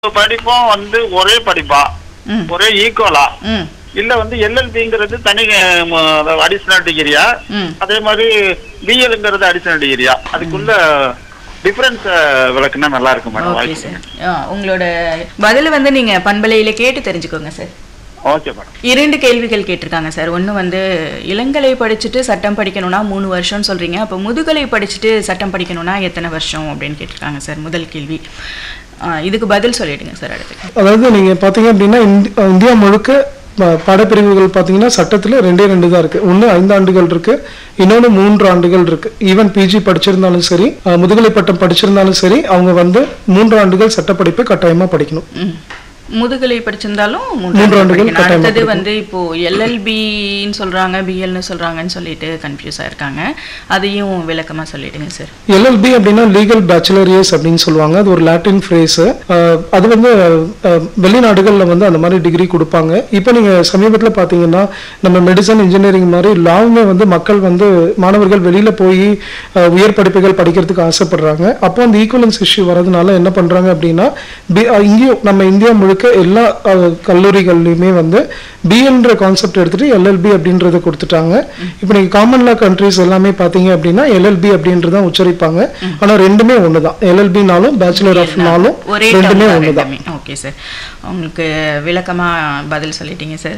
படிப்பும் வந்து ஒரே படிப்பா ம் ஒரே ஈக்குவலா ம் இல்ல வந்து எல்எல்பிங்கிறது தனி அடிஷனல் டிகிரியா ம் அதே மாதிரி பிஎல்ங்கிறது அடிஷனல் டிகிரியா அதுக்குள்ள டிஃபரன்ஸ் விளக்குனா நல்லா இருக்கும் மேடம் ஓகே வாய்ப்பு சார் ஆ உங்களோட பதில் வந்து நீங்க பண்பலையில கேட்டு தெரிஞ்சுக்கோங்க சார் ஓகே மேடம் இரண்டு கேள்விகள் கேட்டிருக்காங்க சார் ஒன்று வந்து இளங்கலை படிச்சுட்டு சட்டம் படிக்கணும்னா மூணு வருஷம்னு சொல்றீங்க அப்போ முதுகலை படிச்சுட்டு சட்டம் படிக்கணும்னா எத்தனை வருஷம் அப்படின்னு கேட்டிருக்காங்க சார் முதல் கேள்வி ஆ, இதுக்கு பதில் சொல்லிடுங்க சார் அடுத்து அதாவது நீங்க பாத்தீங்க அப்படின்னா இந்தி- இந்தியா முழுக்க ப- பாடப்பிரிவுகள் பாத்தீங்கன்னா சட்டத்துல ரெண்டே ரெண்டு தான் இருக்கு ஒன்னு ஐந்து ஆண்டுகள் இருக்கு இன்னொன்னு மூன்று ஆண்டுகள் இருக்கு ஈவன் பிஜி படிச்சிருந்தாலும் சரி அஹ், முதுகலை பட்டம் படிச்சிருந்தாலும் சரி அவங்க வந்து மூன்று ஆண்டுகள் சட்டப்படிப்பு கட்டாயமா படிக்கணும் ம். முதுகலை படிச்சிருந்தாலும் மூன்று மூன்று ஆண்டுகள் படிக்கணும். கட்டாயமா அடுத்தது படிக்கணும். வந்து இப்போ எல்எல்பின்னு சொல்றாங்க பிஎல்னு சொல்றாங்கன்னு சொல்லிட்டு கன்ஃபியூஸ் ஆயிருக்காங்க அதையும் விளக்கமா சொல்லிடுங்க சார் எல்எல்பி அப்படின்னா லீகல் பேச்சுலர் இயர்ஸ் அப்படின்னு சொல்லுவாங்க அது ஒரு லாட்டின் ஃப்ரேஸ் அது வந்து அஹ், வெளிநாடுகள்ல வந்து அந்த மாதிரி டிகிரி கொடுப்பாங்க இப்போ நீங்க சமீபத்துல பாத்தீங்கன்னா நம்ம மெடிசன் இன்ஜினியரிங் மாதிரி லாவுமே வந்து மக்கள் வந்து மாணவர்கள் வெளியில போய் அஹ், உயர் படிப்புகள் படிக்கிறதுக்கு ஆசைப்படுறாங்க அப்போ அந்த ஈக்குவலன்ஸ் இஷ்யூ வரதுனால என்ன பண்றாங்க அப்படின்னா பி- அஹ், இங்கேயும் நம்ம இந்தியா முழுக்க எல்லா அஹ், கல்லூரிகள்லையுமே வந்து பிஎன்ற கான்செப்ட் எடுத்துட்டு எல்எல்பி அப்படின்றத கொடுத்துட்டாங்க இப்போ நீங்க காமன் லா கண்ட்ரிஸ் எல்லாமே பாத்தீங்க அப்படின்னா எல்எல்பி அப்படின்றத உச்சரிப்பாங்க ஆனா ரெண்டுமே ஒண்ணுதான் எல்எல்பினாலும் பேச்சுலர் ஆஃப்னாலும் ஒரே ரெண்டுமே term தான் ஒண்ணுதான் ரெண்டுமே ஓகே சார் உங்களுக்கு விளக்கமா பதில் சொல்லிட்டீங்க சார்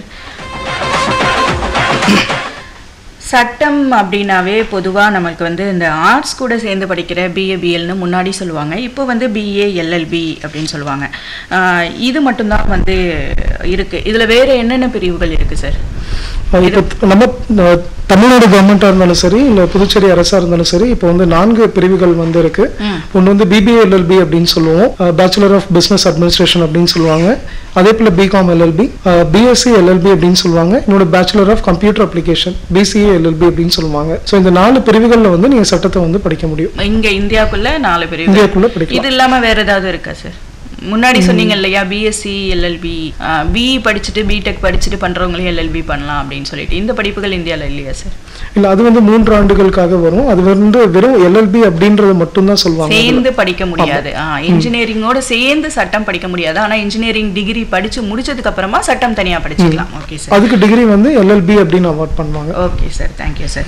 சட்டம் அப்படின்னாவே பொதுவாக நமக்கு வந்து இந்த ஆர்ட்ஸ் கூட சேர்ந்து படிக்கிற பிஏ பிஎல்னு முன்னாடி சொல்லுவாங்க இப்போ வந்து பிஏ எல்எல்பி அப்படின்னு சொல்லுவாங்க ஆஹ் இது மட்டும்தான் வந்து இருக்கு இதுல வேற என்னென்ன பிரிவுகள் இருக்கு சார் அஹ் இப்போ த- நம்ம அஹ், தமிழ்நாடு கவர்மெண்டா இருந்தாலும் சரி இல்ல புதுச்சேரி அரசா இருந்தாலும் சரி இப்போ வந்து நான்கு பிரிவுகள் வந்து இருக்கு ம். ஒன்று வந்து பிபிஏ எல்எல்பி அப்படின்னு சொல்லுவோம் பேச்சுலர் ஆஃப் பிசினஸ் அட்மினிஸ்ட்ரேஷன் அப்படின்னு சொல்லுவாங்க அதே போல பிகாம் எல்எல்பி பிஎஸ்சி எல்எல்பி அப்படின்னு சொல்லுவாங்க இன்னொரு bachelor of computer application BCA LLB அப்படின்னு சொல்லுவாங்க ஸோ இந்த நாலு பிரிவுகள்ல வந்து நீங்க சட்டத்தை வந்து படிக்க முடியும் இங்க இந்தியாக்குள்ள நாலு பிரிவு இந்தியாக்குள்ள படிக்கலாம் இது இல்லாம வேற ஏதாவது இருக்கா சார் முன்னாடி சொன்னீங்க இல்லையா பிஎஸ்சி எல்எல்பி பிஇ படிச்சுட்டு பிடெக் படிச்சுட்டு பண்றவங்களையும் எல்எல்பி பண்ணலாம் அப்படின்னு சொல்லிட்டு இந்த படிப்புகள் இந்தியால இல்லையா சார் இல்ல அது வந்து மூன்று ஆண்டுகளுக்காக வரும் அது வந்து வெறும் எல்எல்பி அப்படின்றது மட்டும்தான் சொல்லுவாங்க சேர்ந்து படிக்க முடியாது இன்ஜினியரிங்கோட சேர்ந்து சட்டம் படிக்க முடியாது ஆனா இன்ஜினியரிங் டிகிரி படிச்சு முடிச்சதுக்கு அப்புறமா சட்டம் தனியா படிச்சுக்கலாம் ஓகே சார் அதுக்கு டிகிரி வந்து எல்எல்பி அப்படின்னு அவார்ட் பண்ணுவாங்க ஓகே சார் தேங்க்யூ சார்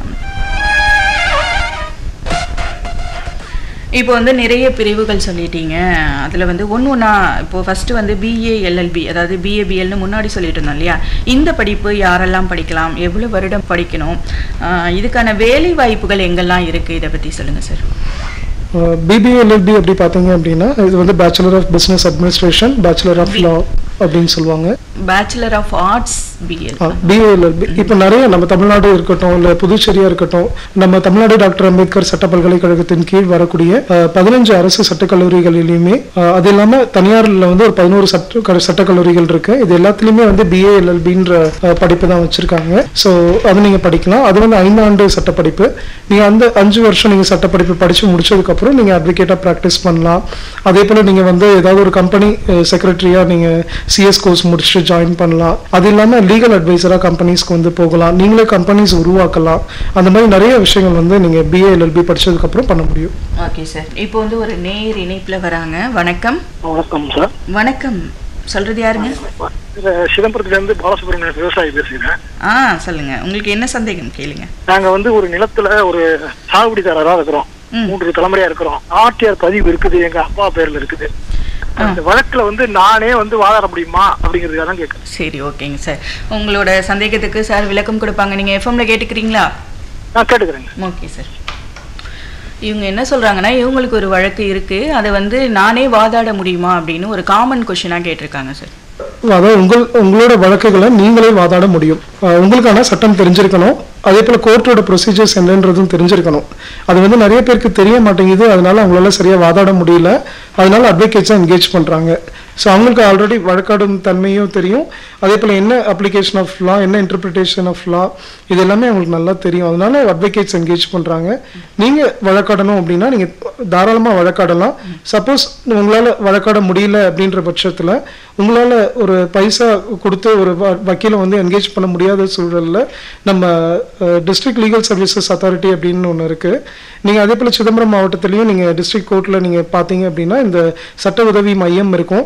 இப்போ வந்து நிறைய பிரிவுகள் சொல்லிட்டீங்க அதில் வந்து ஒன்று ஒன்றா இப்போ ஃபஸ்ட்டு வந்து பிஏ எல்எல்பி அதாவது பிஏ பிஎல்னு முன்னாடி சொல்லிட்டு இருந்தோம் இல்லையா இந்த படிப்பு யாரெல்லாம் படிக்கலாம் எவ்வளோ வருடம் படிக்கணும் ஆஹ் இதுக்கான வேலை வாய்ப்புகள் எங்கெல்லாம் இருக்குது இதை பற்றி சொல்லுங்கள் சார் பிபிஏ எல்எல்பி அப்படி பார்த்தீங்க அப்படின்னா இது வந்து bachelor of business administration bachelor of law அப்படின்னு சொல்லுவாங்க bachelor of arts BL BA LLB இப்போ நிறைய நம்ம தமிழ்நாடு இருக்கட்டும் இல்லை புதுச்சேரியா இருக்கட்டும் நம்ம தமிழ்நாடு டாக்டர் அம்பேத்கர் சட்ட பல்கலைக்கழகத்தின் கீழ் வரக்கூடிய அஹ், பதினஞ்சு அரசு சட்டக் கல்லூரிகளிலுமே அஹ், அது இல்லாம தனியார்ல வந்து ஒரு பதினோரு சட்ட க- சட்டக் கல்லூரிகள் இருக்கு இது எல்லாத்துலயுமே வந்து பிஏ எல்எல்பின்ற படிப்பு தான் வச்சிருக்காங்க ஸோ அது நீங்க படிக்கலாம் அது வந்து ஐந்தாண்டு சட்டப்படிப்பு நீங்க அந்த அஞ்சு வருஷம் நீங்க சட்டப்படிப்பு படிச்சு முடிச்சதுக்கு அப்புறம் நீங்க அட்வொகேட்டா ப்ராக்டிஸ் பண்ணலாம் அதே போல நீங்க வந்து ஏதாவது ஒரு கம்பெனி செக்ரட்டரியா நீங்க சிஎஸ் கோர்ஸ் முடிச்சுட்டு ஜாயின் பண்ணலாம் அது இல்லாம லீகல் அட்வைசரா கம்பெனிஸ்க்கு வந்து போகலாம் நீங்களே கம்பெனிஸ் உருவாக்கலாம் அந்த மாதிரி நிறைய விஷயங்கள் வந்து நீங்க பிஏ எல்எல்பி படிச்சதுக்கு அப்புறம் பண்ண முடியும் ஓகே சார் இப்போ வந்து ஒரு நேர் இணைப்பில் வராங்க வணக்கம் வணக்கம் சார் வணக்கம் சொல்றது யாருங்க இந்த சிதம்பரத்துல இருந்து பாலசுப்ரமணியன் விவசாயி பேசுகிறேன் ஆ சொல்லுங்க உங்களுக்கு என்ன சந்தேகம் கேளுங்க நாங்க வந்து ஒரு நிலத்துல ஒரு சாகுபடிதாரரா இருக்கிறோம் ம். மூன்று தலைமுறையா இருக்கிறோம் ஆர்டிஆர் பதிவு இருக்குது எங்க அப்பா பேர்ல இருக்குது அந்த வழக்குல வந்து நானே வந்து வாதாட முடியுமா அப்படிங்கிறதுக்காக தான் கேட்கறேன் சரி ஓகேங்க சார் உங்களோட சந்தேகத்துக்கு சார் விளக்கம் கொடுப்பாங்க நீங்க எஃப்எம்ல கேட்டுக்கிறீங்களா நான் கேட்டுக்கிறேங்க ஓகே சார் இவங்க என்ன சொல்றாங்கன்னா இவங்களுக்கு ஒரு வழக்கு இருக்கு அதை வந்து நானே வாதாட முடியுமா அப்படின்னு ஒரு காமன் கொஷினா கேட்டிருக்காங்க சார் அதாவது உங்கள் உங்களோட வழக்குகளை நீங்களே வாதாட முடியும் அஹ் உங்களுக்கான சட்டம் தெரிஞ்சிருக்கணும் அதே போல கோர்ட்டோட ப்ரொசீஜர்ஸ் என்னன்றதும் தெரிஞ்சிருக்கணும் அது வந்து நிறைய பேருக்கு தெரிய மாட்டேங்குது அதனால அவங்களால சரியா வாதாட முடியல அதனால அட்வொகேட்ஸை என்கேஜ் பண்றாங்க ஸோ அவங்களுக்கு ஆல்ரெடி வழக்காடும் தன்மையும் தெரியும் அதே போல் என்ன அப்ளிகேஷன் ஆஃப் லா என்ன இன்டர்பிரிட்டேஷன் ஆஃப் லா இது எல்லாமே அவங்களுக்கு நல்லா தெரியும் அதனால அட்வொகேட்ஸ் என்கேஜ் பண்ணுறாங்க நீங்கள் வழக்காடணும் அப்படின்னா நீங்கள் தாராளமாக வழக்காடலாம் சப்போஸ் உங்களால் வழக்காட முடியல அப்படின்ற பட்சத்தில் உங்களால் ஒரு பைசா கொடுத்து ஒரு வ- வக்கீலை வந்து என்கேஜ் பண்ண முடியாத சூழலில் நம்ம டிஸ்ட்ரிக்ட் லீகல் சர்வீசஸ் அத்தாரிட்டி அப்படின்னு ஒன்று இருக்குது நீங்கள் அதே போல் சிதம்பரம் மாவட்டத்துலேயும் நீங்கள் டிஸ்ட்ரிக்ட் கோர்ட்டில் நீங்கள் பார்த்தீங்க அப்படின்னா இந்த சட்ட உதவி மையம் இருக்கும்